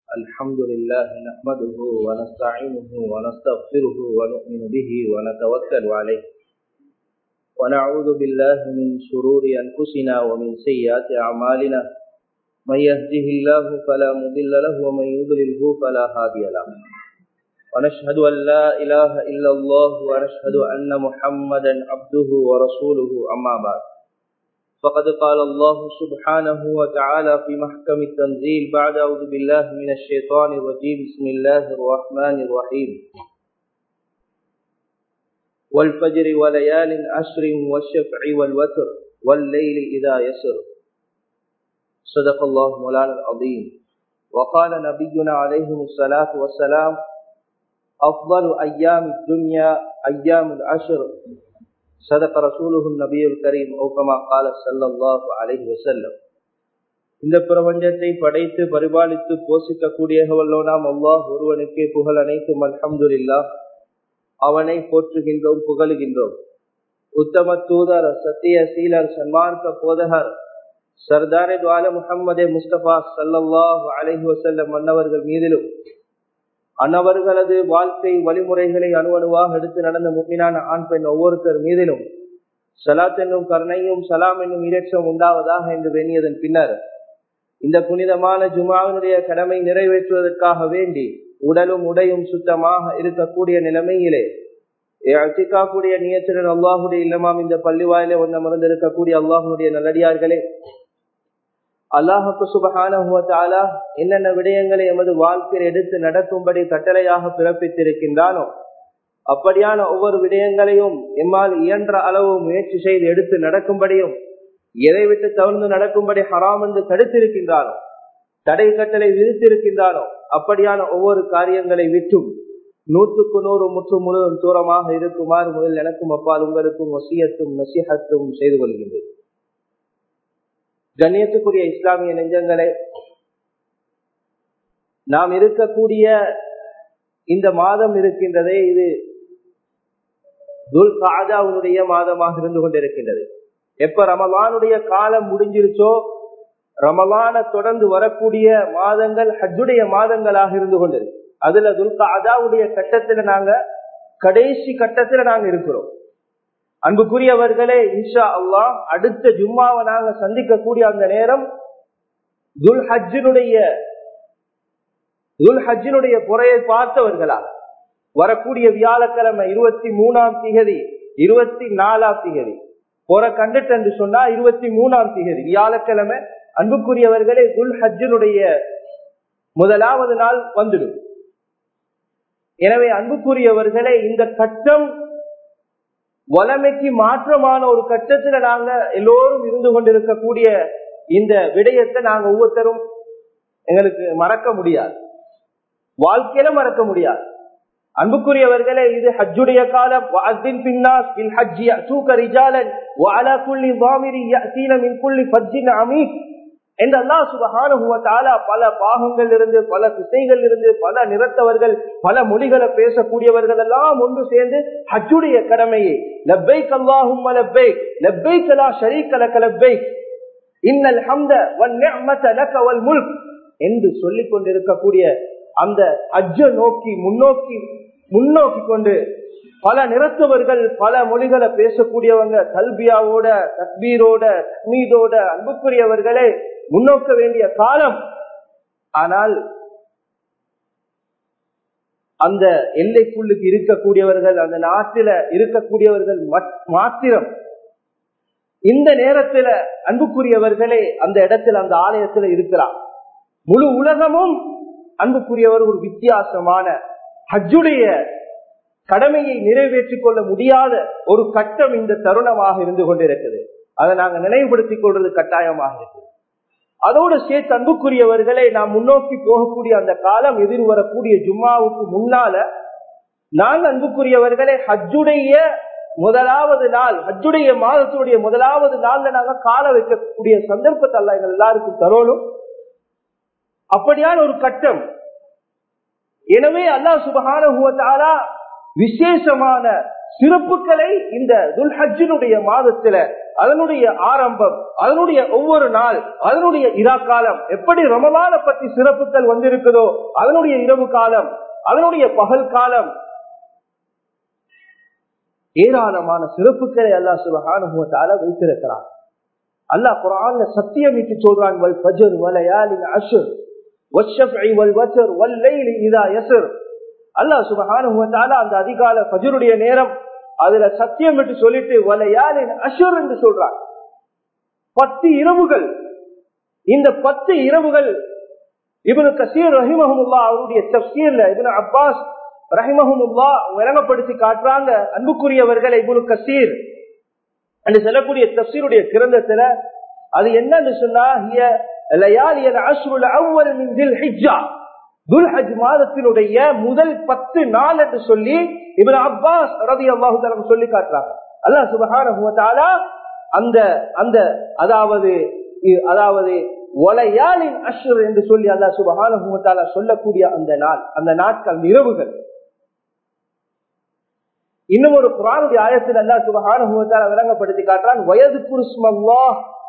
الحمد لله نحمده ونستعينه ونستغفره ونؤمن به ونتوكل عليه ونعوذ بالله من شرور أنفسنا ومن سيئات أعمالنا من يهده الله فلا مضل له ومن يضلله فلا هادي له ونشهد أن لا إله إلا الله ونشهد أن محمدا عبده ورسوله أما بعد فقد قال الله سبحانه وتعالى في محكم التنزيل بعد أعوذ بالله من الشيطان الرجيم بسم الله الرحمن الرحيم والفجر وليال عشر والشفع والوتر والليل إذا يسر صدق الله مولانا العظيم وقال نبينا عليه الصلاة والسلام أفضل أيام الدنيا أيام العشر صدق رسوله النبي الكريم أو كما قال صلى الله عليه وسلم இந்த பிரபஞ்சத்தை படைத்து பரிபாலித்து போஷிக்கக்கூடியவல்லோ நாம் அல்லாஹ் ஒருவனுக்கே புகழ் அனைத்தும் அல்ஹம்துலில்லா அவனை போற்றுகின்றோம் புகழுகின்றோம் உத்தம தூதர் சத்திய சீலர் சன்மார்க்க போதகர் சர்தாரே துவால முகம்மதே முஸ்தபா சல்லாஹ் அலஹி வசல்லம் மன்னவர்கள் மீதிலும் அன்னவர்களது வாழ்க்கை வழிமுறைகளை அணுவணுவாக எடுத்து நடந்த முக்கினான ஆண் பெண் ஒவ்வொருத்தர் மீதிலும் சலாத் என்னும் கருணையும் சலாம் என்னும் இலட்சம் உண்டாவதாக என்று எண்ணியதன் பின்னர் இந்த புனிதமான ஜுமாவினுடைய கடமை நிறைவேற்றுவதற்காக வேண்டி உடலும் உடையும் சுத்தமாக இருக்கக்கூடிய நிலைமையிலே அச்சிக்காக்கூடிய நியத்துடன் அல்லாஹுடைய இல்லமாம் இந்த பள்ளிவாயிலே ஒன்று அமர்ந்திருக்கக்கூடிய அல்லாஹுடைய நல்லடியார்களே அல்லாஹுக்கு சுபகான என்னென்ன விடயங்களை எமது வாழ்க்கையில் எடுத்து நடக்கும்படி கட்டளையாக பிறப்பித்திருக்கின்றானோ அப்படியான ஒவ்வொரு விடயங்களையும் எம்மால் இயன்ற அளவு முயற்சி செய்து எடுத்து நடக்கும்படியும் எதை விட்டு தவிர்த்து நடக்கும்படி ஹராம் என்று தடுத்திருக்கின்றானோ தடை கட்டளை விதித்திருக்கின்றானோ அப்படியான ஒவ்வொரு காரியங்களை விட்டும் நூற்றுக்கு நூறு முற்று முழுவதும் தூரமாக இருக்குமாறு முதல் எனக்கும் அப்பால் உங்களுக்கும் வசியத்தும் நசிஹத்தும் செய்து கொள்கின்றேன் கண்ணியத்துக்குரிய இஸ்லாமிய நெஞ்சங்களை நாம் இருக்கக்கூடிய இந்த மாதம் இருக்கின்றதே இது துல் காஜாவுடைய மாதமாக இருந்து கொண்டிருக்கின்றது எப்ப ரமலானுடைய காலம் முடிஞ்சிருச்சோ ரமலான தொடர்ந்து வரக்கூடிய மாதங்கள் ஹஜ்ஜுடைய மாதங்களாக இருந்து கொண்டிருக்கு அதுல துல்காஜாவுடைய கட்டத்துல நாங்க கடைசி கட்டத்துல நாங்க இருக்கிறோம் அன்புக்குரியவர்களே இன்ஷா அல்லா அடுத்த ஜும்மாவை நாங்க சந்திக்கக்கூடிய அந்த நேரம் துல் ஹஜ்ஜினுடைய துல் ஹஜ்ஜினுடைய புறையை பார்த்தவர்களா வரக்கூடிய வியாழக்கிழமை இருபத்தி மூணாம் திகதி இருபத்தி நாலாம் திகதி போற கண்டுட்டு என்று சொன்னா இருபத்தி மூணாம் திகதி வியாழக்கிழமை அன்புக்குரியவர்களே துல் ஹஜ்ஜினுடைய முதலாவது நாள் வந்துடும் எனவே அன்புக்குரியவர்களே இந்த கட்டம் வளமைக்கு மாற்றமான ஒரு கட்டத்துல நாங்க எல்லோரும் இருந்து கொண்டிருக்கக்கூடிய இந்த விடயத்தை நாங்க ஒவ்வொருத்தரும் எங்களுக்கு மறக்க முடியாது வாழ்க்கையில மறக்க முடியாது அன்புக்குரியவர்களே இது ஹஜ்ஜுடைய காலம் வஅத்தின் பின்னாஸ் பில் ஹஜ்ஜி யஅதூக ரிஜாலன் வஅலா குல்லி ضامرி يأتين من كل فج عميق என்று அல்லாஹ் சுபஹானஹு வ தஆலா பல பாகங்கள் இருந்து பல திசைகள் இருந்து பல நிறத்தவர்கள் பல மொழிகளை பேசக்கூடியவர்கள் எல்லாம் ஒன்று சேர்ந்து ஹஜ்ஜுடைய கடமையை லப்பைக் அல்லாஹும்ம லப்பைக் லப்பைக் லா ஷரீக லக லப்பைக் இன்னல் ஹம்த வன் நிஅமத லக வல் முல்க் என்று சொல்லிக் கொண்டிருக்கக்கூடிய அந்த அஜ்ஜ நோக்கி முன்னோக்கி முன்னோக்கி கொண்டு பல நிறத்தவர்கள் பல மொழிகளை பேசக்கூடியவங்க கல்பியாவோட தக்பீரோட தக்மீதோட அன்புக்குரியவர்களே முன்னோக்க வேண்டிய காலம் ஆனால் அந்த எல்லைக்குள்ளுக்கு இருக்கக்கூடியவர்கள் அந்த நாட்டில இருக்கக்கூடியவர்கள் மாத்திரம் இந்த நேரத்துல அன்புக்குரியவர்களே அந்த இடத்துல அந்த ஆலயத்துல இருக்கிறார் முழு உலகமும் அன்புக்குரியவர் ஒரு வித்தியாசமான ஹஜ்ஜுடைய கடமையை நிறைவேற்றிக் கொள்ள முடியாத ஒரு கட்டம் இந்த தருணமாக இருந்து கொண்டிருக்குது அதை நாங்க நினைவுபடுத்திக் கொள்வது கட்டாயமாக இருக்கு அதோடு சேர்த்து அன்புக்குரியவர்களை நாம் முன்னோக்கி போகக்கூடிய அந்த காலம் எதிர்வரக்கூடிய ஜும்மாவுக்கு முன்னால நாங்க அன்புக்குரியவர்களை ஹஜ்ஜுடைய முதலாவது நாள் ஹஜ்ஜுடைய மாதத்துடைய முதலாவது நாள்ல நாங்க கால வைக்கக்கூடிய சந்தர்ப்பத்தை அல்ல எங்கள் எல்லாருக்கும் தரோணும் அப்படியான ஒரு கட்டம் எனவே அல்லா சுபகான விசேஷமான சிறப்புகளை இந்த துல்ஹஜினுடைய மாதத்துல அதனுடைய ஆரம்பம் அதனுடைய ஒவ்வொரு நாள் அதனுடைய இரா காலம் எப்படி ரமலான பத்தி சிறப்புகள் வந்திருக்குதோ அதனுடைய இரவு காலம் அதனுடைய பகல் காலம் ஏராளமான சிறப்புகளை அல்லா சுபகானுபவத்தால வைத்திருக்கிறான் அல்லாஹ் குரான்ல சத்தியமிட்டு சொல்றான் வல் ஃபஜர் வலயாலின் அஷர் வஷ்ஷஃபி வல் வஸர் வல் லைலி இதா யஸர் அல்லாஹ் சுப்ஹானஹு வ தஆலா அந்த அதிகால ஃபஜ்ருடைய நேரம் அதுல சத்தியம் விட்டு சொல்லிட்டு வலயாலின் அஷர் என்று சொல்றான் பத்து இரவுகள் இந்த பத்து இரவுகள் இவனு கசீர் ரஹிமஹமுல்லா அவருடைய தப்சீர்ல இவனு அப்பாஸ் ரஹிமஹமுல்லா விளங்கப்படுத்தி காட்டுறாங்க அன்புக்குரியவர்கள் இவனு கசீர் என்று சொல்லக்கூடிய தப்சீருடைய கிரந்தத்துல அது என்னன்னு சொன்னா மாதத்தினுடைய முதல் பத்து நாள் என்று சொல்லி இவர் அப்பாஸ் ரவி அல்லாஹு சொல்லி காட்டுறாங்க அல்லா சுபகான அந்த அந்த அதாவது அதாவது ஒலையாளின் அஷ்ர் என்று சொல்லி அல்லா சுபகான சொல்லக்கூடிய அந்த நாள் அந்த நாட்கள் இரவுகள் இன்னும் ஒரு குரானுடைய ஆயத்தில் அல்லா சுபகான விளங்கப்படுத்தி காட்டுறான் வயது குருஸ்மல்லா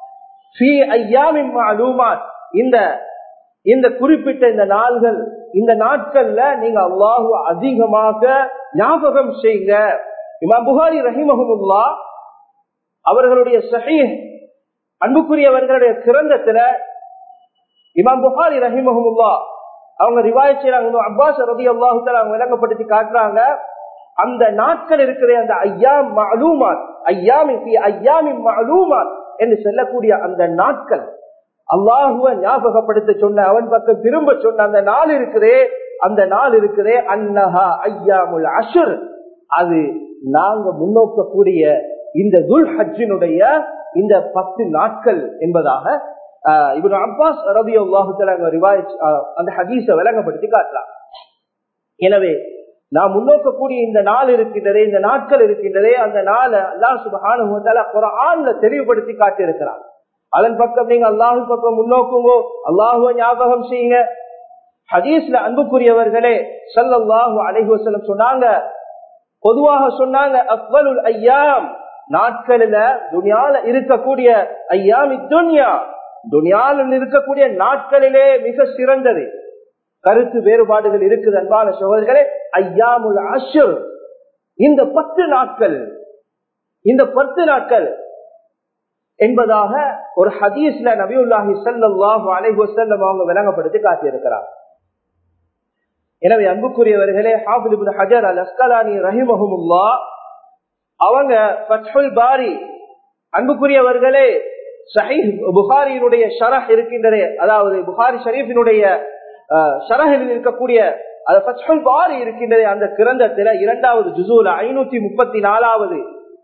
இந்த இந்த குறிப்பிட்ட இந்த நாள்கள் இந்த நாட்கள்ல நீங்க அல்லாஹு அதிகமாக ஞாபகம் செய்யுங்க இமாம் புகாரி ரஹிமஹமுல்லா அவர்களுடைய சஹி அன்புக்குரியவர்களுடைய கிரந்தத்துல இமாம் புகாரி ரஹிமஹமுல்லா அவங்க ரிவாய் செய்யறாங்க அப்பாஸ் ரபி அல்லாஹு அவங்க விளங்கப்படுத்தி காட்டுறாங்க அந்த நாட்கள் இருக்கிற அந்த ஐயாம் மலூமாத் ஐயாமி ஐயாமி மலூமாத் என்று சொல்லக்கூடிய அந்த நாட்கள் அல்லாஹுவ ஞாபகப்படுத்த சொன்ன அவன் பக்கம் திரும்ப சொன்ன அந்த நாள் இருக்குதே அந்த நாள் இருக்குதே அன்னஹா ஐயாமுல் அஷர் அது நாங்க முன்னோக்கக்கூடிய இந்த துல் ஹஜ்ஜினுடைய இந்த பத்து நாட்கள் என்பதாக இவன் அப்பாஸ் ரபி அல்லாஹு ரிவாய் அந்த ஹதீஸ விளங்கப்படுத்தி காட்டலாம் எனவே நாம் முன்னோக்கக்கூடிய இந்த நாள் இருக்கின்றதே இந்த நாட்கள் இருக்கின்றதே அந்த நாளை அல்லாஹ் சுபஹானுல குரான்ல தெளிவுபடுத்தி காட்டியிருக்கிறான் அதன் பக்கம் நீங்க அல்லாஹு பக்கம் முன்னோக்குங்கோ அல்லாஹுவ ஞாபகம் செய்யுங்க ஹதீஸ்ல அன்புக்குரியவர்களே சல்லாஹு அலைஹி வசலம் சொன்னாங்க பொதுவாக சொன்னாங்க அக்வலுல் ஐயாம் நாட்களில துனியால இருக்கக்கூடிய ஐயாமி துன்யா துனியால இருக்கக்கூடிய நாட்களிலே மிக சிறந்தது கருத்து வேறுபாடுகள் இருக்குது அன்பான சோதர்களே ஐயாமுல் அஷர் இந்த பத்து நாட்கள் இந்த பத்து நாட்கள் என்பதாக ஒரு ஹதீஸ்ல நபியுல்லாஹி சல்லாஹு அலைஹி வஸல்லம் அவங்க விளங்கப்படுத்தி காட்டியிருக்கிறார் எனவே அன்புக்குரியவர்களே ஹாஃபித் இப்னு ஹஜர் அல் அஸ்கலானி ரஹிமஹுமுல்லா அவங்க ஃபத்ஹுல் பாரி அன்புக்குரியவர்களே சஹீஹ் புகாரியினுடைய ஷரஹ் இருக்கின்றதே அதாவது புகாரி ஷரீஃபினுடைய ஷரஹில் இருக்கக்கூடிய பாரி இருக்கின்றதே அந்த கிரந்தத்தில இரண்டாவது ஜுசூல ஐநூத்தி முப்பத்தி நாலாவது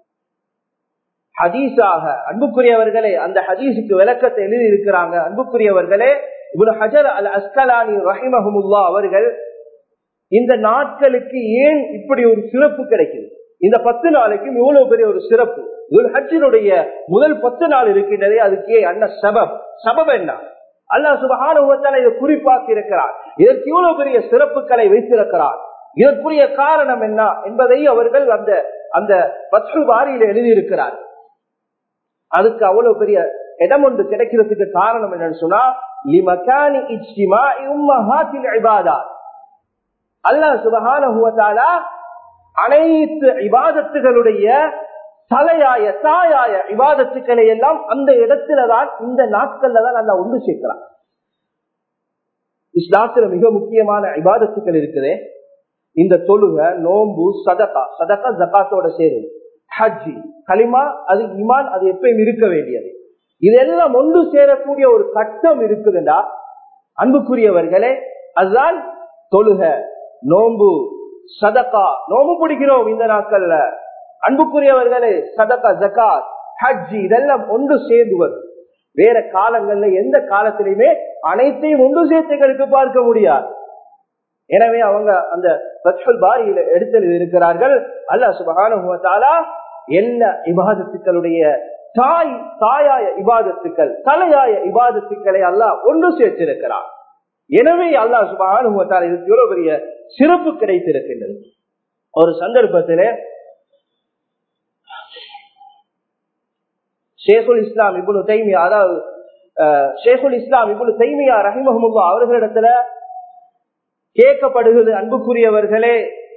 ஹதீஸாக அன்புக்குரியவர்களே அந்த ஹதீஸுக்கு விளக்கத்தை எழுதி இருக்கிறாங்க அன்புக்குரியவர்களே இவ்வளவு ஹஜர் அல் அஸ்கலானி ரஹிமஹமுல்லா அவர்கள் இந்த நாட்களுக்கு ஏன் இப்படி ஒரு சிறப்பு கிடைக்குது இந்த பத்து நாளைக்கும் இவ்வளவு பெரிய ஒரு சிறப்பு இவள் ஹஜ்ஜினுடைய முதல் பத்து நாள் இருக்கின்றதே அதுக்கு ஏன் அண்ணா சபம் சபம் என்ன அல்லா சுபகான இதை குறிப்பாக்கி இருக்கிறார் இதற்கு இவ்வளவு பெரிய சிறப்புகளை வைத்திருக்கிறார் இதற்குரிய காரணம் என்ன என்பதை அவர்கள் அந்த அந்த பத்து வாரியில எழுதியிருக்கிறார் அதுக்கு அவ்வளவு பெரிய இடம் ஒன்று கிடைக்கிறதுக்கு காரணம் என்னன்னு சொன்னா அல்லா சுபகான அனைத்து இபாதத்துகளுடைய தலையாய தாயாய இவாதத்துக்களை எல்லாம் அந்த இடத்துலதான் இந்த நாட்கள்ல தான் நல்லா ஒன்று சேர்க்கிறான் இஸ்லாத்துல மிக முக்கியமான இபாதத்துக்கள் இருக்குது இந்த தொழுக நோம்பு சதகா சதகா ஜக்காத்தோட சேரும் ஹஜ்ஜி களிமா அது இமான் அது எப்பயும் இருக்க வேண்டியது இதெல்லாம் ஒன்று சேரக்கூடிய ஒரு கட்டம் இருக்குதுண்டா அன்புக்குரியவர்களே அதுதான் தொழுக நோம்பு சதகா நோம்பு பிடிக்கிறோம் இந்த நாட்கள்ல அன்புக்குரியவர்களே சதகா ஜக்காத் ஹஜ்ஜி இதெல்லாம் ஒன்று சேர்ந்து வரும் வேற காலங்கள்ல எந்த காலத்திலையுமே அனைத்தையும் ஒன்று சேர்த்துகளுக்கு பார்க்க முடியாது எனவே அவங்க அந்த பத்ஃபுல் பாரியில எடுத்து இருக்கிறார்கள் அல்லா சுபகான எல்லா இபாதத்துக்களுடைய தாய் தாயாய இபாதத்துக்கள் தலையாய இபாதத்துக்களை அல்லாஹ் ஒன்று சேர்த்திருக்கிறார் எனவே அல்லா சுபகான இதுக்கு எவ்வளவு பெரிய சிறப்பு கிடைத்திருக்கின்றது ஒரு சந்தர்ப்பத்திலே ஷேகுல் இஸ்லாம் இபுனு தைமியா அதாவது ஷேகுல் இஸ்லாம் இபுனு தைமியா ரஹிமஹமுல்லா அவர்களிடத்துல கேட்கப்படுகிறது அன்புக்குரியவர்களே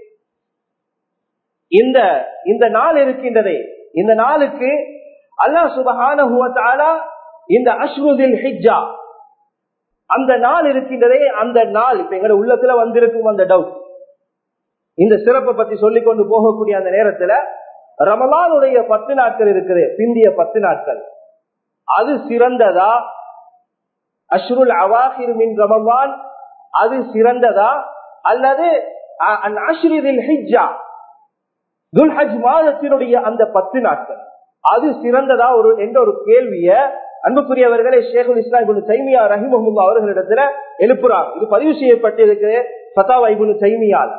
இந்த இந்த நாள் இருக்கின்றதே இந்த நாளுக்கு அல்லா சுபஹான இந்த அஸ்ருதில் ஹிஜ்ஜா அந்த நாள் இருக்கின்றதே அந்த நாள் இப்ப எங்க உள்ளத்துல வந்திருக்கும் அந்த டவுட் இந்த சிறப்பை பத்தி சொல்லிக் கொண்டு போகக்கூடிய அந்த நேரத்துல ரமலானுடைய பத்து நாட்கள் இருக்குது பிந்திய பத்து நாட்கள் அது சிறந்ததா அஷ்ருல் அவாஹிர் மின் ரமலான் அது சிறந்ததா அல்லது அஷ்ரிதில் ஹிஜ்ஜா துல்ஹஜ் மாதத்தினுடைய அந்த பத்து நாட்கள் அது சிறந்ததா ஒரு என்ற ஒரு கேள்விய அன்புக்குரியவர்களே ஷேகுல் இஸ்லாம் இபுல் சைமியா ரஹிமஹுல்லா அவர்களிடத்துல எழுப்புறாங்க இது பதிவு செய்யப்பட்டிருக்கு ஃபதாவா இபுல் சைமியால்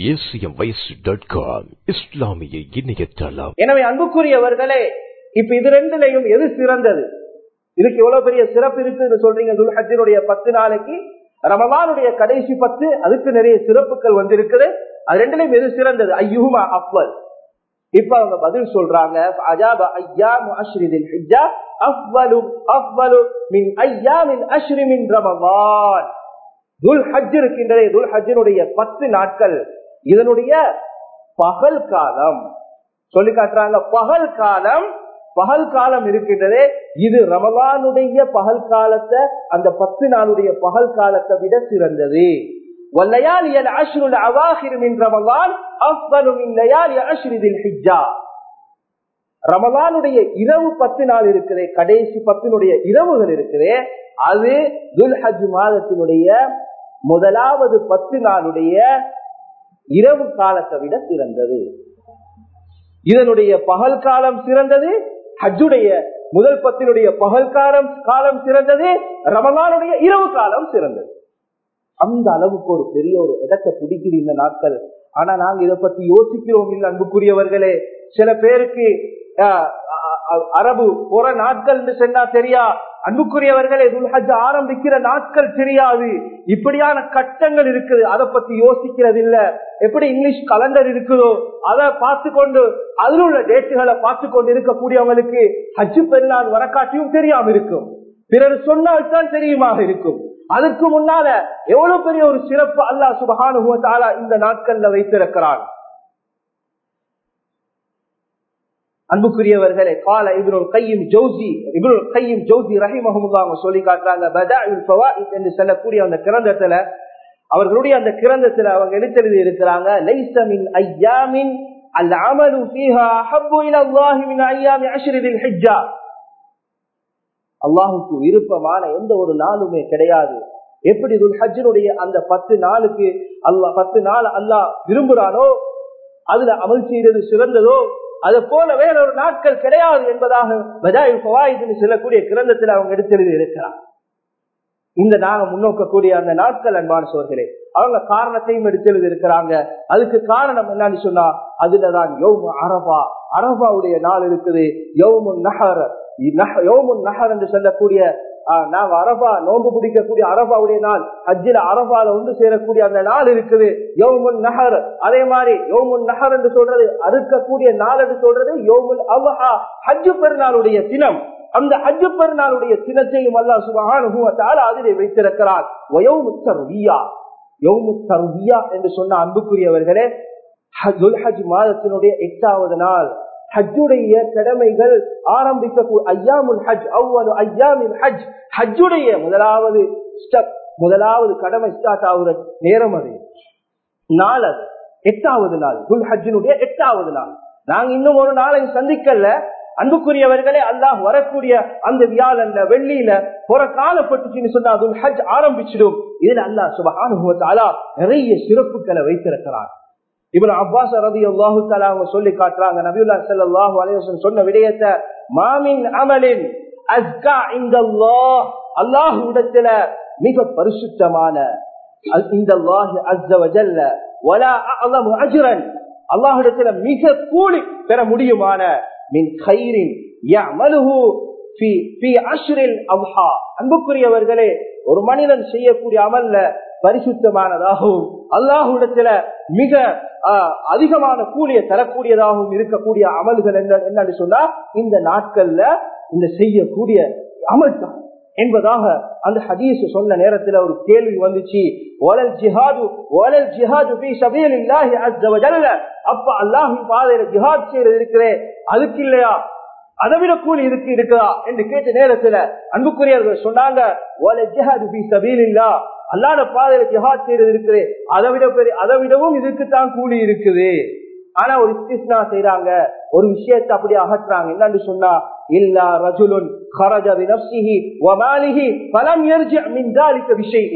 இஸ்லாமிய இணையதளம் எனவே அன்புக்குரியவர்களே இப்ப இது ரெண்டுலையும் எது சிறந்தது இதுக்கு எவ்வளவு பெரிய சிறப்பு இருக்குன்னு சொல்றீங்க துல்ஹஜினுடைய பத்து நாளைக்கு ரமலானுடைய கடைசி பத்து அதுக்கு நிறைய சிறப்புகள் வந்திருக்குது அது ரெண்டுலையும் எது சிறந்தது ஐயுமா அப்வல் இப்ப அவங்க பதில் சொல்றாங்க அஜாப ஐயாமு அஷ்ரிதில் ஹிஜ்ஜா அஃவலு அஃவலு மின் ஐயாமின் அஷ்ரி மின் ரமலான் துல் ஹஜ் இருக்கின்றதே துல் ஹஜ்ஜினுடைய பத்து நாட்கள் இதனுடைய பகல் காலம் சொல்லி காட்டுறாங்க பகல் காலம் பகல் காலம் இருக்கின்றதே இது ரமலானுடைய பகல் காலத்தை அந்த பத்து நாளுடைய பகல் காலத்தை விட சிறந்தது والليالي العشر الاواخر من رمضان افضل من ليالي عشر ذي الحجه ரமலானுடைய இரவு பத்து நாள் இருக்குதே கடைசி பத்தினுடைய இரவுகள் இருக்குதே அது துல்ஹஜ் மாதத்தினுடைய முதலாவது பத்து நாளுடைய இரவு காலத்தை விட சிறந்தது இதனுடைய பகல் காலம் சிறந்தது ஹஜ்ஜுடைய முதல் பத்தினுடைய பகல் காலம் காலம் சிறந்தது ரமலானுடைய இரவு காலம் சிறந்தது அந்த அளவுக்கு ஒரு பெரிய ஒரு இடத்தை பிடிக்குது இந்த நாட்கள் ஆனா நாங்க இதை பத்தி யோசிக்கிறோம் இல்லை அன்புக்குரியவர்களே சில பேருக்கு அரபு போற நாட்கள் சொன்னா தெரியா அன்புக்குரியவர்களே துல்ஹஜ் ஆரம்பிக்கிற நாட்கள் தெரியாது இப்படியான கட்டங்கள் இருக்குது அதை பத்தி யோசிக்கிறது இல்ல எப்படி இங்கிலீஷ் கலண்டர் இருக்குதோ அதை பார்த்து கொண்டு அதில் உள்ள டேட்டுகளை பார்த்து கொண்டு இருக்கக்கூடியவங்களுக்கு ஹஜ்ஜு பெருநாள் வரக்காட்டியும் தெரியாம இருக்கும் பிறர் சொன்னால்தான் தெரியுமாக இருக்கும் அதுக்கு முன்னால எவ்வளவு பெரிய ஒரு சிறப்பு அல்லா சுபகானுபவத்தால இந்த நாட்கள்ல வைத்திருக்கிறான் அன்புக்குரியவர்களே கால இவரோட கையும் ஜோசி இவரோட கையும் ஜோசி ரஹிமஹமுல்லா அவங்க சொல்லி காட்டுறாங்க பதாஇல் ஃபவாயித் என்று சொல்லக்கூடிய அந்த கிரந்தத்துல அவர்களுடைய அந்த கிரந்தத்துல அவங்க எடுத்தெழுதி இருக்கிறாங்க லைசமின் ஐயாமின் அல் அமலு ஃபீஹா அஹப்பு இலா அல்லாஹி மின் ஐயாமி அஷ்ரிதில் ஹிஜ்ஜா அல்லாஹுக்கு விருப்பமான எந்த ஒரு நாளுமே கிடையாது எப்படி ஹஜ்ஜினுடைய அந்த பத்து நாளுக்கு அல்லாஹ் பத்து நாள் அல்லாஹ் விரும்புறானோ அதுல அமல் செய்யறது சிறந்ததோ அது போல வேற ஒரு நாட்கள் கிடையாது என்பதாக பஜாய் ஃபவாயிதுன்னு சொல்லக்கூடிய கிரந்தத்தில் அவங்க எடுத்தெழுதி இருக்கிறார் இந்த நாங்க முன்னோக்கக்கூடிய அந்த நாட்கள் அன்பான சோர்களே அவங்க காரணத்தையும் எடுத்தெழுதி இருக்கிறாங்க அதுக்கு காரணம் என்னன்னு சொன்னா அதுலதான் யோமு அரபா அரபாவுடைய நாள் இருக்குது யோமு நகர் யோமுன் நகர் என்று சொல்லக்கூடிய நாங்க அரபா நோன்பு பிடிக்கக்கூடிய அரபாவுடைய நாள் ஹஜ்ஜில அரபால ஒன்று சேரக்கூடிய அந்த நாள் இருக்குது யோமுன் நகர் அதே மாதிரி யோமுன் நகர் என்று சொல்றது அறுக்கக்கூடிய நாள் என்று சொல்றது யோமுல் அவஹா ஹஜ்ஜு பெருநாளுடைய தினம் அந்த ஹஜ்ஜு பெருநாளுடைய தினத்தையும் அல்லா சுபகானுபவத்தால் அதிலே வைத்திருக்கிறார் வயோமுத்தருவியா யோமுத்தருவியா என்று சொன்ன அன்புக்குரியவர்களே ஹஜ் மாதத்தினுடைய எட்டாவது நாள் ஹஜ்ஜுடைய கடமைகள் ஆரம்பிக்க ஐயாமுல் ஹஜ் அவ்வளவு ஐயாமில் ஹஜ் ஹஜ்ஜுடைய முதலாவது ஸ்டெப் முதலாவது கடமை ஸ்டார்ட் ஆகுற நேரம் அது நாள் அது எட்டாவது நாள் துல் ஹஜ்ஜினுடைய எட்டாவது நாள் நாங்க இன்னும் ஒரு நாளை சந்திக்கல அன்புக்குரியவர்களே அல்லாஹ் வரக்கூடிய அந்த வியாழன்ல வெள்ளியில புற காலப்பட்டுச்சுன்னு சொன்னா துல் ஹஜ் ஆரம்பிச்சிடும் இதுல அல்லாஹ் சுபஹானுவத்தாலா நிறைய சிறப்புகளை வைத்திருக்கிறார் இவன் அப்பாஸ் ரதி அல்லாஹு அவங்க சொல்லி காட்டுறாங்க நபியுல்லா சல்லாஹு அலைவசன் சொன்ன விடயத்தை மாமின் அமலின் அஸ்கா இந்த அல்லாஹ் இடத்துல மிக பரிசுத்தமான இந்த அல்லாஹிடத்துல மிக கூலி பெற முடியுமான மின் கயிறின் அன்புக்குரியவர்களே ஒரு மனிதன் செய்யக்கூடிய அமல்ல பரிசுத்தமானதாகவும் அல்லாஹுடத்துல மிக அதிகமான கூலிய தரக்கூடியதாகவும் இருக்கக்கூடிய அமல்கள் என்ன என்னன்னு சொன்னா இந்த நாட்கள்ல இந்த செய்யக்கூடிய அமல் தான் என்பதாக அந்த ஹதீஸ் சொன்ன நேரத்தில் ஒரு கேள்வி வந்துச்சு ஓலல் ஜிஹாது ஓலல் ஜிஹாது ஃபீ சபீலில்லாஹி அஸ்ஸ வஜல்ல அப்ப அல்லாஹ்வின் பாதையில ஜிஹாத் செய்யறது இருக்கிறே அதுக்கு இல்லையா அதை விட கூலி இருக்கு இருக்குதா என்று கேட்ட நேரத்துல அன்புக்குரியவர்கள் சொன்னாங்க ஓலல் ஜிஹாது ஃபீ சபீலில்லாஹ் அல்லாஹ்ட பாதையில ஜிஹாத் செய்யறது இருக்குது அதை விட பெரிய அதை விடவும் இதுக்குத்தான் கூலி இருக்குது ஆனா ஒரு இஸ்திஸ்னா செய்யறாங்க ஒரு விஷயத்தை அப்படி அகற்றுறாங்க என்னன்னு சொன்னா இல்லா ரஜுலுன் خرج بنفسه وماله فلم يرجع من ذلك بشيء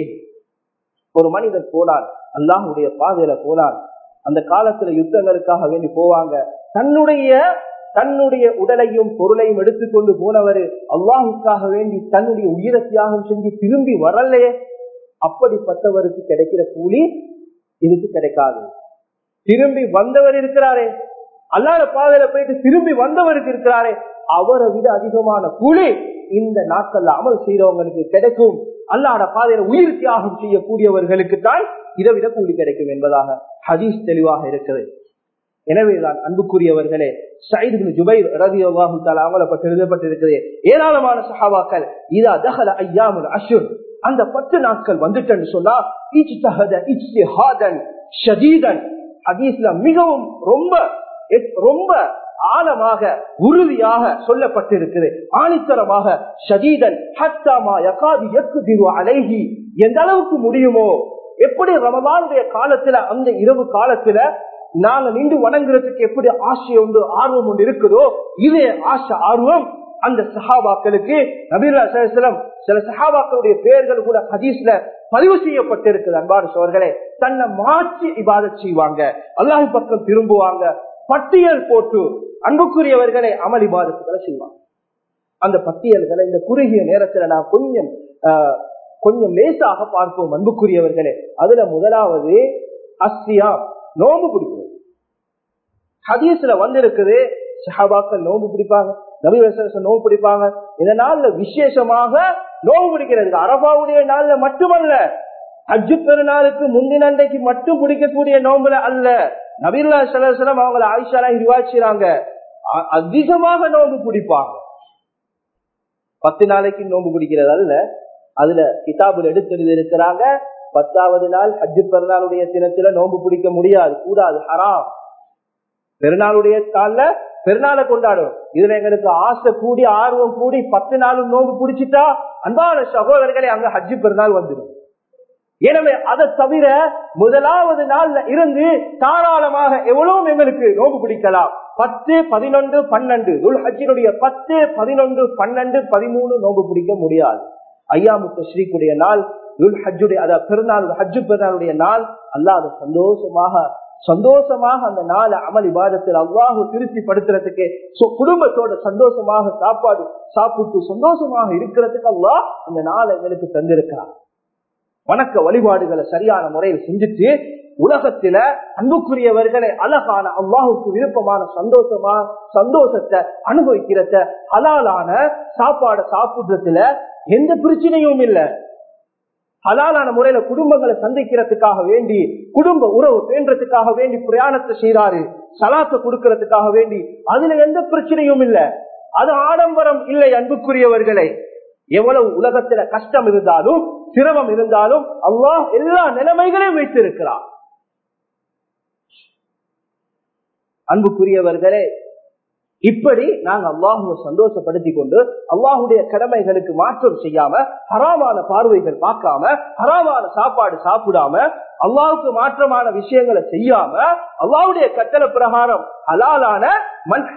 ஒரு மனிதன் போனான் அல்லாஹ்வுடைய பாதையில போனான் அந்த காலத்துல யுத்தங்களுக்காக வேண்டி போவாங்க தன்னுடைய தன்னுடைய உடலையும் பொருளையும் எடுத்துக்கொண்டு போனவர் அல்லாஹுக்காக வேண்டி தன்னுடைய உயிரை தியாகம் செஞ்சு திரும்பி வரலையே அப்படிப்பட்டவருக்கு கிடைக்கிற கூலி இதுக்கு கிடைக்காது திரும்பி வந்தவர் இருக்கிறாரே அல்லாத பாதையில போயிட்டு திரும்பி வந்தவருக்கு இருக்கிறாரே அவரை விட அதிகமான கூலி இந்த நாட்கள்ல அமல் செய்யறவங்களுக்கு கிடைக்கும் அல்லாட பாதையில உயிர் தியாகம் செய்யக்கூடியவர்களுக்கு தான் இதை விட கூலி கிடைக்கும் என்பதாக ஹதீஸ் தெளிவாக இருக்குது எனவேதான் அன்புக்குரியவர்களே சைது ஜுபைர் ரவி அவங்களை பற்றி எழுதப்பட்டிருக்கிறது ஏராளமான சஹாவாக்கள் இதா தகல ஐயாமுல் அஷுர் அந்த பத்து நாட்கள் வந்துட்டேன்னு சொன்னா இஜ்தஹத இஜ்திஹாதன் ஷதீதன் ஹதீஸ்ல மிகவும் ரொம்ப ரொம்ப ஆழமாக உறுதியாக சொல்லப்பட்டிருக்கிறது ஆணித்தரமாக ஷதீதன் ஹத்தாமா யகாதி யக்குதிரு அலைஹி எந்த அளவுக்கு முடியுமோ எப்படி ரமதானுடைய காலத்துல அந்த இரவு காலத்துல நாங்க நின்று வணங்குறதுக்கு எப்படி ஆசை உண்டு ஆர்வம் ஒன்று இருக்குதோ இதே ஆசை ஆர்வம் அந்த சஹாபாக்களுக்கு நபீர்லாம் சில சஹாபாக்களுடைய பெயர்கள் கூட ஹதீஸ்ல பதிவு செய்யப்பட்டிருக்குது அன்பான சோர்களே தன்னை மாற்றி இபாத செய்வாங்க அல்லாஹி பக்கம் திரும்புவாங்க பட்டியல் போட்டு அன்புக்குரியவர்களை அமல் இபாதத்துகளை செய்வாங்க அந்த பட்டியல்களை இந்த குறுகிய நேரத்துல நான் கொஞ்சம் கொஞ்சம் லேசாக பார்ப்போம் அன்புக்குரியவர்களே அதுல முதலாவது அஸ்தியா நோம்பு பிடிக்கிறது ஹதீஸ்ல வந்திருக்குது சஹாபாக்கள் நோம்பு பிடிப்பாங்க நபி நோம்பு பிடிப்பாங்க இந்த நாள்ல விசேஷமாக நோம்பு பிடிக்கிறது அரபாவுடைய நாள்ல மட்டுமல்ல அஜு பெருநாளுக்கு முந்தின அன்றைக்கு மட்டும் பிடிக்கக்கூடிய நோம்புல அல்ல நபீல்லா சலம் அவங்களை ஆயிஷாலா இருவாச்சிறாங்க அதிகமாக நோம்பு பிடிப்பாங்க பத்து நாளைக்கு நோம்பு பிடிக்கிறது அல்ல அதுல கிதாபுல எடுத்து இருக்கிறாங்க பத்தாவது நாள் ஹஜ்ஜு பெருநாளுடைய தினத்துல நோம்பு பிடிக்க முடியாது கூடாது ஹராம் பெருநாளுடைய நாள்ல பெருநாளை கொண்டாடும் இதுல எங்களுக்கு ஆசை கூடி ஆர்வம் கூடி பத்து நாளும் நோம்பு பிடிச்சிட்டா அன்பான சகோதரர்களே அங்க ஹஜ்ஜு பெருநாள் வந்துடும் எனவே அதை தவிர முதலாவது நாள்ல இருந்து தாராளமாக எவ்வளவு எங்களுக்கு நோம்பு பிடிக்கலாம் பத்து பதினொன்று பன்னெண்டு துல் ஹஜ்ஜினுடைய பத்து பதினொன்று பன்னெண்டு பதிமூணு நோம்பு பிடிக்க முடியாது ஐயாமுத்த ஸ்ரீக்குடைய நாள் துல் ஹஜ்ஜுடைய அதாவது பெருநாள் ஹஜ்ஜு பெருநாளுடைய நாள் அல்லாத சந்தோஷமாக சந்தோஷமாக அந்த நாளை அமல் இபாதத்தில் அவ்வாறு திருப்தி படுத்துறதுக்கு குடும்பத்தோட சந்தோஷமாக சாப்பாடு சாப்பிட்டு சந்தோஷமாக இருக்கிறதுக்கு அவ்வா அந்த நாளை எங்களுக்கு தந்திருக்கிறார் வணக்க வழிபாடுகளை சரியான முறையில் செஞ்சுட்டு உலகத்தில அன்புக்குரியவர்களை அழகான அல்லாஹுக்கு விருப்பமான சந்தோஷமா சந்தோஷத்தை அனுபவிக்கிறத ஹலாலான சாப்பாடை சாப்பிடுறதுல எந்த பிரச்சனையும் இல்லை ஹலாலான முறையில குடும்பங்களை சந்திக்கிறதுக்காக வேண்டி குடும்ப உறவு பேன்றதுக்காக வேண்டி பிரயாணத்தை செய்யறாரு சலாத்தை கொடுக்கறதுக்காக வேண்டி அதுல எந்த பிரச்சனையும் இல்ல அது ஆடம்பரம் இல்லை அன்புக்குரியவர்களை எவ்வளவு உலகத்துல கஷ்டம் இருந்தாலும் சிரமம் இருந்தாலும் அல்லாஹ் எல்லா நிலைமைகளையும் வைத்திருக்கிறார் அன்புக்குரியவர்களே இப்படி நாங்க அல்லாஹுவை சந்தோஷப்படுத்தி கொண்டு அல்லாஹுடைய கடமைகளுக்கு மாற்றம் செய்யாம ஹராமான பார்வைகள் பார்க்காம ஹராமான சாப்பாடு சாப்பிடாம அல்லாவுக்கு மாற்றமான விஷயங்களை செய்யாம அல்லாவுடைய கட்டளை பிரகாரம் ஹலாலான மண்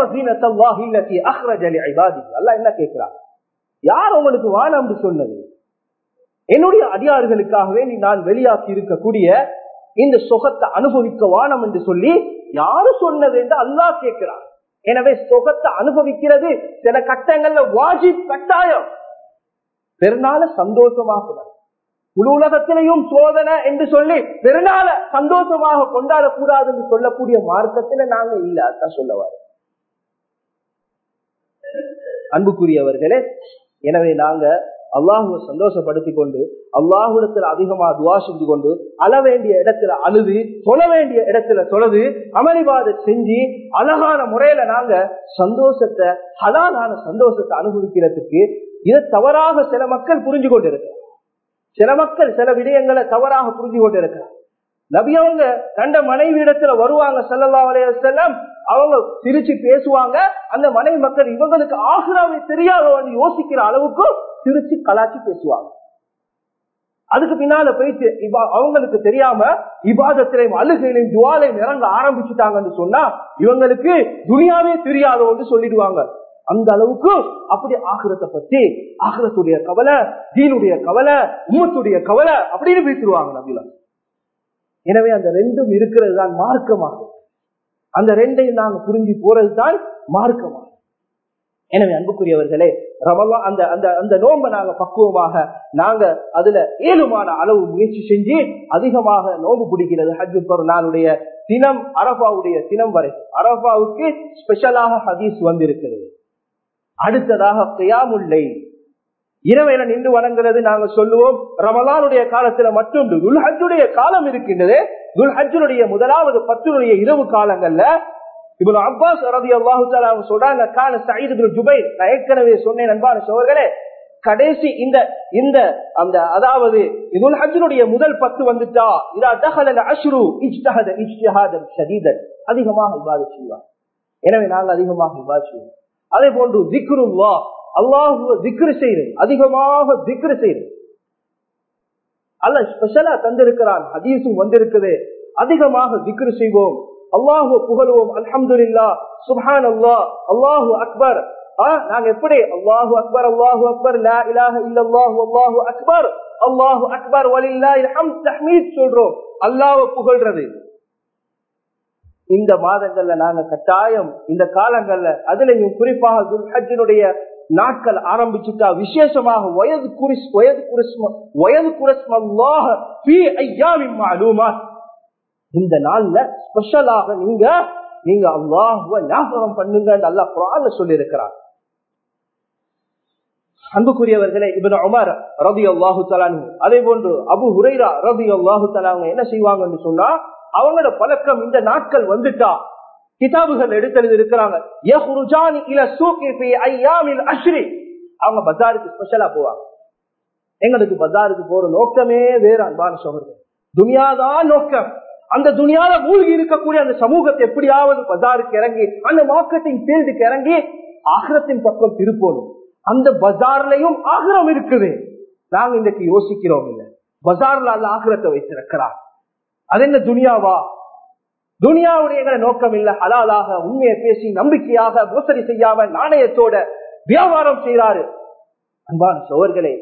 அல்லா என்ன கேட்கிறார் யார் உங்களுக்கு வானம் சொன்னது என்னுடைய அடியார்களுக்காகவே நீ நான் வெளியாக்கி இருக்கக்கூடிய இந்த சுகத்தை அனுபவிக்க வானம் என்று சொல்லி யாரு சொன்னது என்று அல்லாஹ் கேட்கிறார் எனவே சுகத்தை அனுபவிக்கிறது சில கட்டங்கள்ல வாஜிப் கட்டாயம் பெருநாள சந்தோஷமாக முழு உலகத்திலையும் சோதனை என்று சொல்லி பெருநாள சந்தோஷமாக கொண்டாடக்கூடாது என்று சொல்லக்கூடிய மார்க்கத்துல நாங்க இல்ல அதான் சொல்லவாரு அன்புக்குரியவர்களே எனவே நாங்க அல்லாஹுவை சந்தோஷப்படுத்தி கொண்டு அல்லாஹுடத்துல அதிகமா துவா செஞ்சு கொண்டு அழ வேண்டிய இடத்துல அழுது தொழ வேண்டிய இடத்துல தொழுது அமளிவாத செஞ்சு அழகான முறையில நாங்க சந்தோஷத்தை ஹலாலான சந்தோஷத்தை அனுபவிக்கிறதுக்கு இதை தவறாக சில மக்கள் புரிஞ்சு கொண்டிருக்கிறார் சில மக்கள் சில விடயங்களை தவறாக புரிஞ்சு கொண்டிருக்கிறார் நபி அவங்க கண்ட மனைவி இடத்துல வருவாங்க செல்லல்லா வலைய செல்லம் அவங்க சிரிச்சு பேசுவாங்க அந்த மனைவி மக்கள் இவங்களுக்கு ஆகுறாவே தெரியாத யோசிக்கிற அளவுக்கு சிரிச்சு கலாச்சி பேசுவாங்க அதுக்கு பின்னால போயிட்டு அவங்களுக்கு தெரியாம இபாதத்திலையும் அழுகையிலையும் துவாலையும் இறங்க ஆரம்பிச்சுட்டாங்கன்னு சொன்னா இவங்களுக்கு துணியாவே தெரியாதோன்னு சொல்லிடுவாங்க அந்த அளவுக்கு அப்படி ஆகிரத்தை பத்தி ஆகிரத்துடைய கவலை தீனுடைய கவலை உம்மத்துடைய கவலை அப்படின்னு பேசிடுவாங்க நபில எனவே அந்த ரெண்டும் இருக்கிறது தான் மார்க்கமாகும் அந்த ரெண்டையும் நாங்க புரிஞ்சு போறது தான் மார்க்கமாகும் எனவே அன்புக்குரியவர்களே ரமலா அந்த அந்த அந்த நோன்பை நாங்க பக்குவமாக நாங்க அதுல ஏழுமான அளவு முயற்சி செஞ்சு அதிகமாக நோன்பு பிடிக்கிறது ஹஜ்ஜு நாளுடைய தினம் அரபாவுடைய தினம் வரை அரபாவுக்கு ஸ்பெஷலாக ஹதீஸ் வந்திருக்கிறது அடுத்ததாக கியாமுல்லை இரவையில நின்று வணங்குறது நாங்க சொல்லுவோம் ரமலானுடைய காலத்துல மட்டும் துல்ஹஜுடைய காலம் இருக்கின்றது துல்ஹஜனுடைய முதலாவது பத்தினுடைய இரவு காலங்கள்ல இவ்வளவு அப்பாஸ் ரதி அல்லாஹு சொல்றாங்க கால சயிது ஜுபை நான் ஏற்கனவே சொன்னேன் அன்பான சோர்களே கடைசி இந்த இந்த அந்த அதாவது இதுல் ஹஜ்னுடைய முதல் பத்து வந்துட்டா இதா தகல அஷ்ரு இஜ்தஹத இஜ்திஹாதன் ஷதீதன் அதிகமாக விவாதி செய்வார் எனவே நாங்கள் அதிகமாக விவாதி செய்வோம் அதே போன்று திக்ருல்லா அல்லாஹுவ திக்ரு செய்யுது அதிகமாக திக்ரு செய்யுது அல்ல ஸ்பெஷலா தந்திருக்கிறான் ஹதீஸும் வந்திருக்குது அதிகமாக திக்ரு செய்வோம் அல்லாஹு புகழுவோம் அல்ஹம்துல்லா சுஹான் அல்லா அல்லாஹு அக்பர் நாங்க எப்படி அல்லாஹு அக்பர் அல்லாஹு அக்பர் லா இலாஹ இல்லல்லாஹு அல்லாஹு அக்பர் அல்லாஹு அக்பர் வலில்லாஹில் ஹம்த் தஹ்மீத் சொல்றோம் அல்லாஹ்வை புகழ்றது இந்த மாதங்கள்ல நாங்க கட்டாயம் இந்த காலங்கள்ல அதுலயும் குறிப்பாக துல்ஹஜினுடைய நாட்கள் ஆரம்பிச்சுட்டா விசேஷமாக வயது குரிஸ் வயது குரிஸ்ம வயது குரஸ்மல்லாஹ இந்த நாள்ல ஸ்பெஷலாக நீங்க நீங்க அல்லாஹுவ ஞாபகம் பண்ணுங்க அல்லா குரான்ல சொல்லி இருக்கிறார் அன்புக்குரியவர்களே இவன் உமர் ரபி அல்லாஹு தலானு அதே போன்று அபு ஹுரைரா ரபி அல்லாஹு தலாங்க என்ன செய்வாங்கன்னு சொன்னா அவங்களோட பழக்கம் இந்த நாட்கள் வந்துட்டா கிதாபுகள் எடுத்தெழுதி இருக்கிறாங்க அவங்க பஜாருக்கு ஸ்பெஷலா போவாங்க எங்களுக்கு பஜாருக்கு போற நோக்கமே வேற அன்பான சோழர்கள் துனியாதான் நோக்கம் அந்த துணியால மூழ்கி இருக்கக்கூடிய அந்த சமூகத்தை எப்படியாவது பஜாருக்கு இறங்கி அந்த மார்க்கெட்டிங் ஃபீல்டுக்கு இறங்கி ஆகிரத்தின் பக்கம் திருப்போணும் அந்த பஜார்லயும் ஆகிரம் இருக்குது நாங்க இன்றைக்கு யோசிக்கிறோம் இல்ல பஜார்ல அல்ல ஆகிரத்தை வைத்திருக்கிறார் அது என்ன துனியாவா துனியாவுடைய நோக்கம் இல்ல ஹலாலாக உண்மையை பேசி நம்பிக்கையாக மோசடி செய்யாம நாணயத்தோட வியாபாரம் செய்யறாரு அன்பான சோர்களே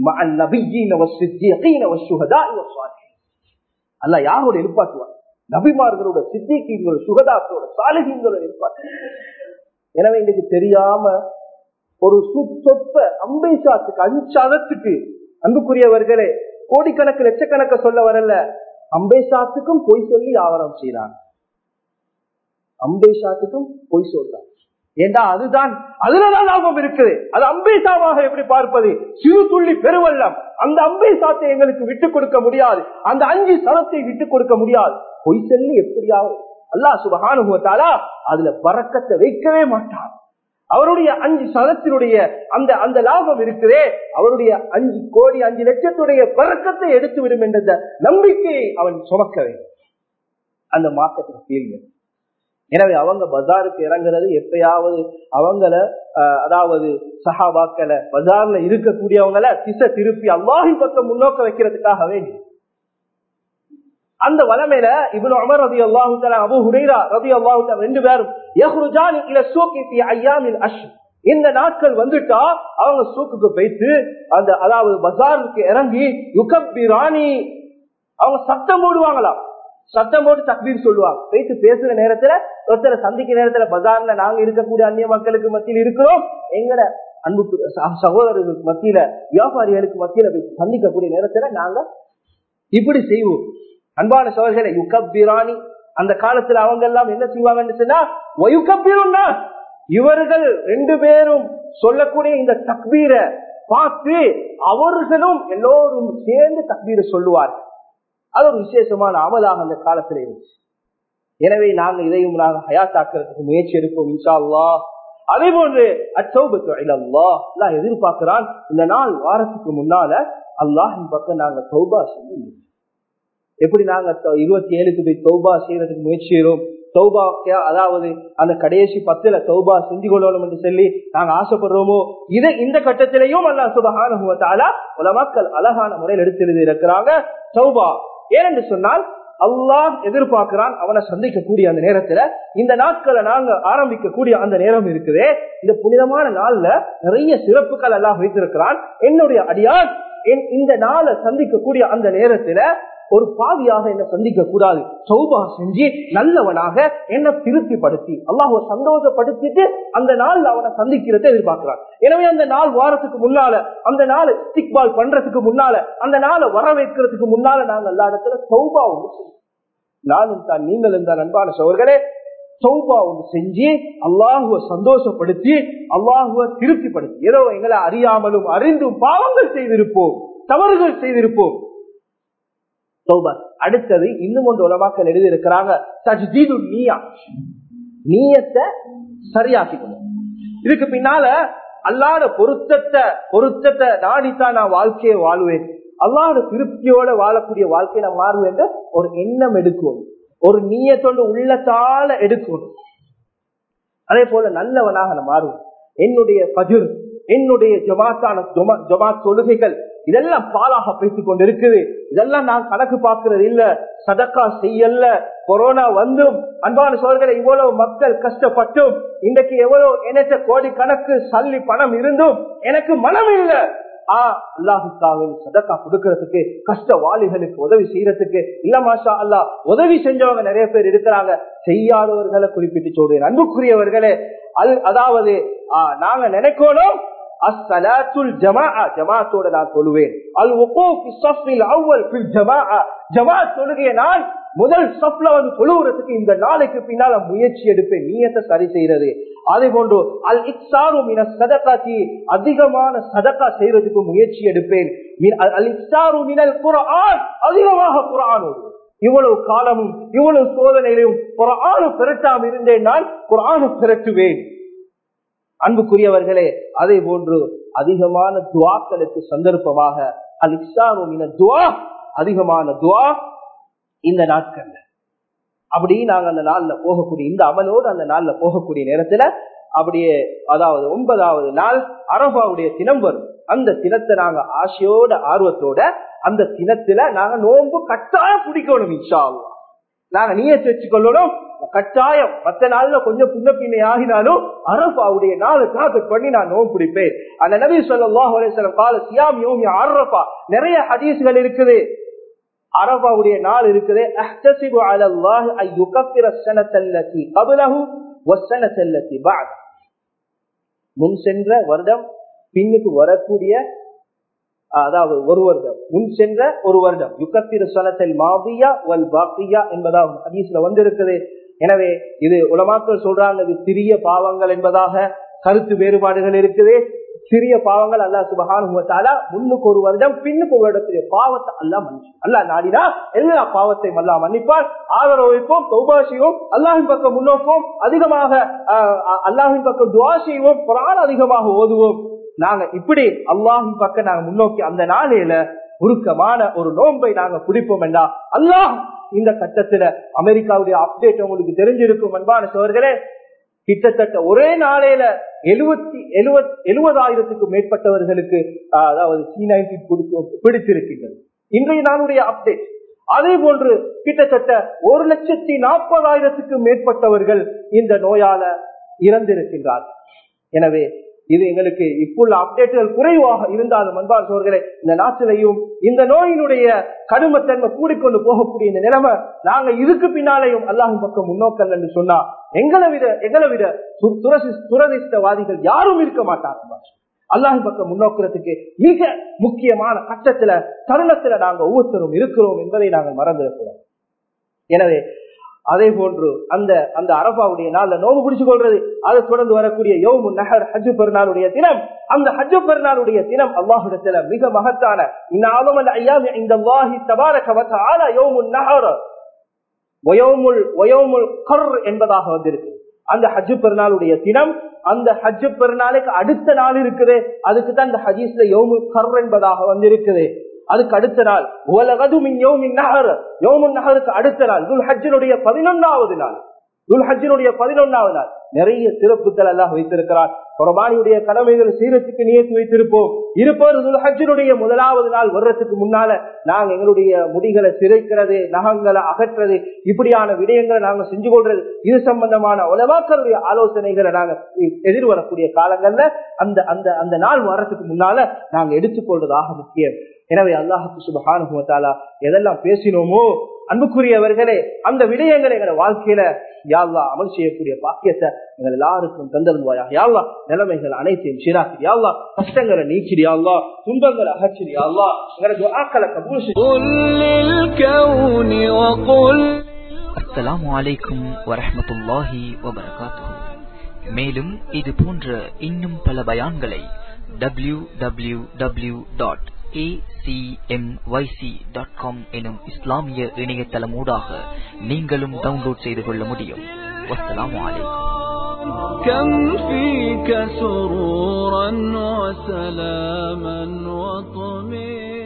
அல்ல யாரோட இருப்பாட்டுவார் நபிமார்களோட சித்திகளோட சுகதாக்களோட சாலகீங்களோட இருப்பார் எனவே இன்னைக்கு தெரியாம ஒரு சொற்ப அம்பை சாத்துக்கு அஞ்சாதத்துக்கு அன்புக்குரியவர்களே கோடிக்கணக்கு லட்சக்கணக்க சொல்ல வரல அம்பை சாத்துக்கும் பொய் சொல்லி ஆவரம் செய்யறாங்க அம்பை சாத்துக்கும் பொய் சொல்றாங்க ஏண்டா அதுதான் அதுலதான் லாபம் இருக்குது அது அம்பேசாவாக எப்படி பார்ப்பது சிறு துள்ளி பெருவல்லம் அந்த அம்பை சாத்தை எங்களுக்கு விட்டுக் கொடுக்க முடியாது அந்த அஞ்சு சரத்தை விட்டுக் கொடுக்க முடியாது பொய் சொல்லி எப்படியாவது அல்லா சுபகானுபவத்தாலா அதுல பறக்கத்தை வைக்கவே மாட்டான் அவருடைய அஞ்சு சதத்தினுடைய அந்த அந்த லாபம் இருக்குதே அவருடைய அஞ்சு கோடி அஞ்சு லட்சத்துடைய பறக்கத்தை எடுத்து விடும் என்ற நம்பிக்கையை அவன் சுமக்க வேண்டும் அந்த மார்க்கெட்டுக்கு கீழ் எனவே அவங்க பஜாருக்கு இறங்குறது எப்பயாவது அவங்கள அதாவது சஹாபாக்களை பஜார்ல இருக்கக்கூடியவங்கள திசை திருப்பி அல்லாஹின் பக்கம் முன்னோக்க வைக்கிறதுக்காக வேண்டி அந்த வளமையில இவனு அமர் ரதி அல்லாஹு அபு ஹுரைரா ரதி அல்லாஹு ரெண்டு பேரும் யஹ்ருஜானி இல சூக்கி ஃபி ஐயாமில் அஷ் இந்த நாட்கள் வந்துட்டா அவங்க சூக்குக்கு போயிட்டு அந்த அதாவது பஜாருக்கு இறங்கி யுகப்பிராணி அவங்க சத்தம் போடுவாங்களாம் சத்தம் போட்டு தக்பீர் சொல்லுவாங்க பேசி பேசுற நேரத்துல ஒருத்தரை சந்திக்க நேரத்துல பஜார்ல நாங்க இருக்கக்கூடிய அந்நிய மக்களுக்கு மத்தியில் இருக்கிறோம் எங்கட அன்பு சகோதரர்களுக்கு மத்தியில வியாபாரிகளுக்கு மத்தியில போய் சந்திக்கக்கூடிய நேரத்துல நாங்க இப்படி செய்வோம் அன்பான சோதர்களை யுகப்பிராணி அந்த காலத்துல அவங்க எல்லாம் என்ன செய்வாங்கன்னு சொன்னா இவர்கள் ரெண்டு பேரும் சொல்லக்கூடிய இந்த தக்பீரை பார்த்து அவர்களும் எல்லோரும் சேர்ந்து தக்பீர சொல்லுவார்கள் அது ஒரு விசேஷமான அமலாக அந்த காலத்துல இருந்துச்சு எனவே நாங்க இதையும் நாங்க ஹயாத்தாக்குறதுக்கு முயற்சி எடுப்போம் இன்ஷா அல்லாஹ் அதே போன்று அல்லாஹ் எதிர்பார்க்கிறான் இந்த நாள் வாரத்துக்கு முன்னால அல்லாஹின் பக்கம் நாங்க தௌபா செய்ய எப்படி நாங்க இருபத்தி ஏழுக்கு போய் தௌபா செய்யறதுக்கு முயற்சி செய்யறோம் தௌபா அதாவது அந்த கடைசி பத்துல தௌபா செஞ்சு கொள்ளணும் என்று சொல்லி நாங்க ஆசைப்படுறோமோ இதை இந்த கட்டத்திலையும் அல்லா சுபகான உலமாக்கள் அழகான முறையில் எடுத்து இருக்கிறாங்க தௌபா ஏனென்று சொன்னால் அல்லாஹ் எதிர்பார்க்கிறான் அவனை சந்திக்கக்கூடிய அந்த நேரத்துல இந்த நாட்களை நாங்க ஆரம்பிக்கக்கூடிய அந்த நேரம் இருக்குதே இந்த புனிதமான நாள்ல நிறைய சிறப்புகள் எல்லாம் வைத்திருக்கிறான் என்னுடைய அடியான் இந்த நாளை சந்திக்கக்கூடிய அந்த நேரத்துல ஒரு பாவியாக என்ன சந்திக்க கூடாது சௌபா செஞ்சு நல்லவனாக என்ன திருப்திப்படுத்தி அல்லாஹ் சந்தோஷப்படுத்திட்டு அந்த நாள் அவனை சந்திக்கிறத எதிர்பார்க்கிறான் எனவே அந்த நாள் வாரத்துக்கு முன்னால அந்த நாள் ஸ்டிக்பால் பண்றதுக்கு முன்னால அந்த நாளை வரவேற்கிறதுக்கு முன்னால நாங்க எல்லா இடத்துல சௌபா ஒன்று நானும் தான் நீங்களும் தான் அன்பான சோர்களே சௌபா ஒன்று செஞ்சு அல்லாஹுவ சந்தோஷப்படுத்தி அல்லாஹுவ திருப்திப்படுத்தி ஏதோ எங்களை அறியாமலும் அறிந்தும் பாவங்கள் செய்திருப்போம் தவறுகள் செய்திருப்போம் அடுத்தது இன்னும் ஒன்று உலமாக்கள் எழுதி இருக்கிறாங்க தஜ்தீது நீயா நீயத்தை சரியாக்கிக்கணும் இதுக்கு பின்னால அல்லாத பொருத்தத்தை பொருத்தத்தை நாடித்தான் நான் வாழ்க்கையை வாழ்வேன் அல்லாத திருப்தியோட வாழக்கூடிய வாழ்க்கையை நான் மாறுவேன் ஒரு எண்ணம் எடுக்கணும் ஒரு நீயத்தோடு உள்ளத்தால எடுக்கணும் அதே போல நல்லவனாக நான் மாறுவேன் என்னுடைய பஜுர் என்னுடைய ஜமாத்தான ஜமாத் தொழுகைகள் இதெல்லாம் பாலாக பேசிக் கொண்டு இருக்குது இதெல்லாம் நான் கணக்கு பார்க்கறது இல்ல சதக்கா செய்யல கொரோனா வந்தும் அன்பான சோழர்களை இவ்வளவு மக்கள் கஷ்டப்பட்டும் இன்றைக்கு எவ்வளவு எனக்கு கோடி கணக்கு சல்லி பணம் இருந்தும் எனக்கு மனம் இல்ல அல்லாஹுக்காவின் சதக்கா கொடுக்கறதுக்கு கஷ்டவாளிகளுக்கு உதவி செய்யறதுக்கு இல்ல மாஷா அல்லா உதவி செஞ்சவங்க நிறைய பேர் இருக்கிறாங்க செய்யாதவர்களை குறிப்பிட்டு சொல்றேன் அன்புக்குரியவர்களே அது அதாவது நாங்க நினைக்கணும் அஸ்ஸலாத்துல் ஜமாஅ ஜமாஅத்தோட நான் சொல்லுவேன் அல் வகூஃப் ஃபி ஸஃபில் அவ்வல் ஃபில் ஜமாஅ ஜமாஅத் தொழுகைய நான் முதல் சஃப்ல வந்து தொழுவுறதுக்கு இந்த நாளைக்கு பின்னால முயற்சி எடுப்பேன் நீயத்தை சரி செய்யறது அதே போன்று அல் இக்ஸாரு மின சதகாத்தி அதிகமான சதக்கா செய்யறதுக்கு முயற்சி எடுப்பேன் அல் இக்ஸாரு மினல் குர்ஆன் அதிகமாக குர்ஆன் ஓதுவேன் இவ்வளவு காலமும் இவ்வளவு சோதனையிலும் குரானு பெருட்டாம இருந்தேன் நான் குரானு பெருட்டுவேன் அன்புக்குரியவர்களே அதே போன்று அதிகமான துவாக்களுக்கு சந்தர்ப்பமாக அல் இக்ஸாரு துவா அதிகமான துவா இந்த நாட்கள்ல அப்படி நாங்க அந்த நாள்ல போகக்கூடிய இந்த அமலோடு அந்த நாள்ல போகக்கூடிய நேரத்துல அப்படியே அதாவது ஒன்பதாவது நாள் அரபாவுடைய தினம் வரும் அந்த தினத்தை நாங்க ஆசையோட ஆர்வத்தோட அந்த தினத்துல நாங்க நோன்பு கட்டாயம் பிடிக்கணும் இன்ஷா அல்லாஹ். நாங்க நீயத்து வச்சுக்கொள்ளணும் கட்டாயம் மத்த நாள்ல கொஞ்சம் புண்ண பின்னை ஆகினாலும் அரபாவுடைய நாளை டார்கெட் பண்ணி நான் நோன்பு பிடிப்பேன் அந்த நபி ஸல்லல்லாஹு அலைஹி வஸல்லம் கால சியாம் யோமி அரபா நிறைய ஹதீஸ்கள் இருக்குது அரபாவுடைய நாள் இருக்குது அஹ்தசிபு அலல்லாஹ் ஐ யுகஃபிர ஸனத்தல்லதி கப்லஹு வஸ்ஸனத்தல்லதி பஅத் முன் சென்ற வருடம் பின்னுக்கு வரக்கூடிய அதாவது ஒரு வருடம் முன் சென்ற ஒரு வருடம் யுகத்திர சனத்தில் மாபியா வல் பாக்கியா என்பதாக ஹதீஸ்ல வந்திருக்குது எனவே இது உலமாக்கள் சொல்றாங்க இது சிறிய பாவங்கள் என்பதாக கருத்து வேறுபாடுகள் இருக்குது சிறிய பாவங்கள் அல்லா சுபகானுவத்தால முன்னுக்கு ஒரு வருடம் பின்னுக்கு ஒரு வருடத்துடைய பாவத்தை அல்லா மன்னிச்சு அல்லா நாடினா எல்லா பாவத்தையும் அல்லா மன்னிப்பார் ஆதரவு வைப்போம் தௌபா செய்வோம் அல்லாஹின் பக்கம் முன்னோக்கும் அதிகமாக அல்லாஹின் பக்கம் துவா செய்வோம் குரான் அதிகமாக ஓதுவோம் நாங்க இப்படி அல்லாஹின் பக்கம் நாங்க முன்னோக்கி அந்த நாளையில உருக்கமான ஒரு நோன்பை நாங்க பிடிப்போம் என்றா அல்லாஹ் இந்த கட்டத்துல அமெரிக்காவுடைய அப்டேட் உங்களுக்கு தெரிஞ்சிருக்கும் அன்பான சோர்களே கிட்டத்தட்ட ஒரே நாளையில எழுபத்தி எழுபத் எழுபதாயிரத்துக்கும் மேற்பட்டவர்களுக்கு அதாவது சி நைன்டீன் பிடித்திருக்கின்றது இன்றைய நாளுடைய அப்டேட் அதே போன்று கிட்டத்தட்ட ஒரு லட்சத்தி நாற்பதாயிரத்துக்கும் மேற்பட்டவர்கள் இந்த நோயால இறந்திருக்கின்றார்கள் எனவே இது எங்களுக்கு இப்புள்ள அப்டேட்டுகள் குறைவாக இருந்தாலும் அன்பான சோர்களே இந்த நாட்டிலையும் இந்த நோயினுடைய கடுமத்தன்மை கூடிக்கொண்டு போகக்கூடிய இந்த நிலைமை நாங்க இதுக்கு பின்னாலேயும் அல்லாஹின் பக்கம் முன்னோக்கல் என்று சொன்னா எங்களை விட எங்களை விட துரதிஷ்டவாதிகள் யாரும் இருக்க மாட்டாங்க அல்லாஹின் பக்கம் முன்னோக்கிறதுக்கு மிக முக்கியமான கட்டத்துல தருணத்துல நாங்க ஒவ்வொருத்தரும் இருக்கிறோம் என்பதை நாங்கள் மறந்துடக்கூடாது எனவே அதே போன்று அந்த அந்த அரபாவுடைய நாள்ல நோம்பு பிடிச்சு கொள்றது அதை தொடர்ந்து வரக்கூடிய யோமு நகர் ஹஜ்ஜு பெருநாளுடைய தினம் அந்த ஹஜ்ஜு பெருநாளுடைய தினம் அல்லாஹுடத்துல மிக மகத்தான இந்நாளமல் ஐயாமி இந்த அல்லாஹி தபாரக வத்தால யோமு நகர் ஒயோமுல் ஒயோமுல் கர் என்பதாக வந்திருக்கு அந்த ஹஜ்ஜு பெருநாளுடைய தினம் அந்த ஹஜ்ஜு பெருநாளுக்கு அடுத்த நாள் இருக்குது அதுக்கு தான் இந்த ஹஜீஸ்ல யோமுல் கர் என்பதாக வந்திருக்குது அதுக்கு அடுத்த நாள் உலகதுமின் யோமின் நகர் யோமுன் நகருக்கு அடுத்த நாள் துல் ஹஜ்ஜினுடைய பதினொன்னாவது நாள் துல் ஹஜ்ஜினுடைய பதினொன்னாவது நாள் நிறைய சிறப்புகள் எல்லாம் வைத்திருக்கிறார் குரபானியுடைய கடமைகள் சீரத்துக்கு நியத்து வைத்திருப்போம் இருப்பவர் துல் ஹஜ்ஜினுடைய முதலாவது நாள் வர்றதுக்கு முன்னால நாங்க எங்களுடைய முடிகளை சிறைக்கிறது நகங்களை அகற்றது இப்படியான விடயங்களை நாங்க செஞ்சு கொள்றது இது சம்பந்தமான உலமாக்களுடைய ஆலோசனைகளை நாங்க எதிர்வரக்கூடிய காலங்கள்ல அந்த அந்த அந்த நாள் வர்றதுக்கு முன்னால நாங்க எடுத்துக்கொள்றதாக முக்கியம் எனவே அல்லாஹு சுபஹானுவத்தாலா எதெல்லாம் பேசினோமோ அன்புக்குரியவர்களே அந்த விடயங்களை எங்களை வாழ்க்கையில யாழ்லா அமல் செய்யக்கூடிய பாக்கியத்தை எங்கள் எல்லாருக்கும் தந்தல்வாயா யாழ்லா நிலைமைகள் அனைத்தையும் சீராக்கி யாழ்லா கஷ்டங்களை நீக்கிடு யாழ்லா துன்பங்களை அகற்றிடு யாழ்லா எங்களுக்கு ஆக்களை கபூல் அஸ்ஸலாமு அலைக்கும் வரஹமத்துல்லாஹி வபரகாத்துஹு மேலும் இது போன்ற இன்னும் பல பயான்களை W W W dot acmyc.com எனும் இஸ்லாமிய இணையதளம் ஊடாக நீங்களும் டவுன்லோட் செய்து கொள்ள முடியும் வஸ்ஸலாமு அலைக்கும் كم فيك سرورا وسلاما وطمئنا